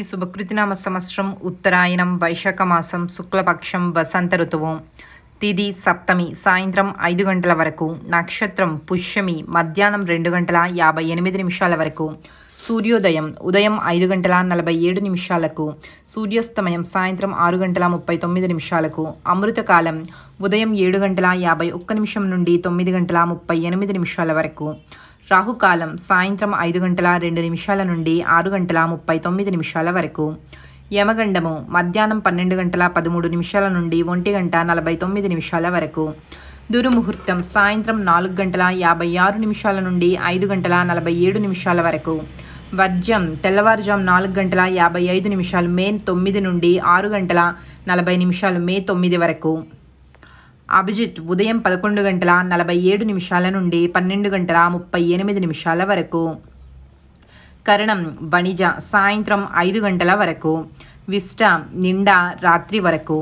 శుభకృతినామ సంవత్సరం ఉత్తరాయణం వైశాఖ మాసం శుక్లపక్షం వసంత ఋతువు తిది సప్తమి సాయంత్రం ఐదు గంటల వరకు నక్షత్రం పుష్యమి మధ్యాహ్నం రెండు గంటల యాభై ఎనిమిది నిమిషాల వరకు సూర్యోదయం ఉదయం ఐదు గంటల నలభై ఏడు నిమిషాలకు సూర్యాస్తమయం సాయంత్రం ఆరు గంటల ముప్పై తొమ్మిది నిమిషాలకు అమృతకాలం ఉదయం ఏడు గంటల యాభై ఒక్క నిమిషం నుండి తొమ్మిది గంటల ముప్పై ఎనిమిది నిమిషాల వరకు రాహుకాలం సాయంత్రం ఐదు గంటల రెండు నిమిషాల నుండి ఆరు గంటల ముప్పై తొమ్మిది నిమిషాల వరకు యమగండము మధ్యాహ్నం పన్నెండు గంటల పదమూడు నిమిషాల నుండి ఒంటి గంట నలభై తొమ్మిది నిమిషాల వరకు దుర్ముహూర్తం సాయంత్రం నాలుగు గంటల యాభై ఆరు నిమిషాల నుండి ఐదు గంటల నలభై ఏడు నిమిషాల వరకు వర్జ్యం తెల్లవారుజాము నాలుగు గంటల యాభై ఐదు నిమిషాలు మే తొమ్మిది నుండి ఆరు గంటల నలభై నిమిషాలు మే తొమ్మిది వరకు అభిజిత్ ఉదయం పదకొండు గంటల నలభై ఏడు నిమిషాల నుండి పన్నెండు గంటల ముప్పై ఎనిమిది నిమిషాల వరకు కరణం వణిజ సాయంత్రం ఐదు గంటల వరకు విష్ట నిండా రాత్రి వరకు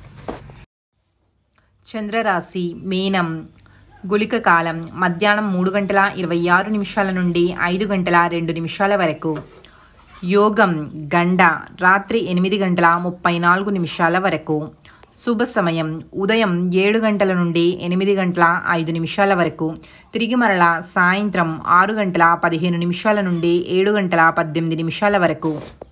చంద్రరాశి మీనం గుళిక కాలం మధ్యాహ్నం మూడు గంటల ఇరవై ఆరు నిమిషాల నుండి ఐదు గంటల రెండు నిమిషాల వరకు యోగం గండ రాత్రి ఎనిమిది గంటల ముప్పై నాలుగు నిమిషాల వరకు శుభ సమయం ఉదయం ఏడు గంటల నుండి ఎనిమిది గంటల ఐదు నిమిషాల వరకు తిరిగి మరల సాయంత్రం ఆరు గంటల పదిహేను నిమిషాల నుండి ఏడు గంటల పద్దెనిమిది నిమిషాల వరకు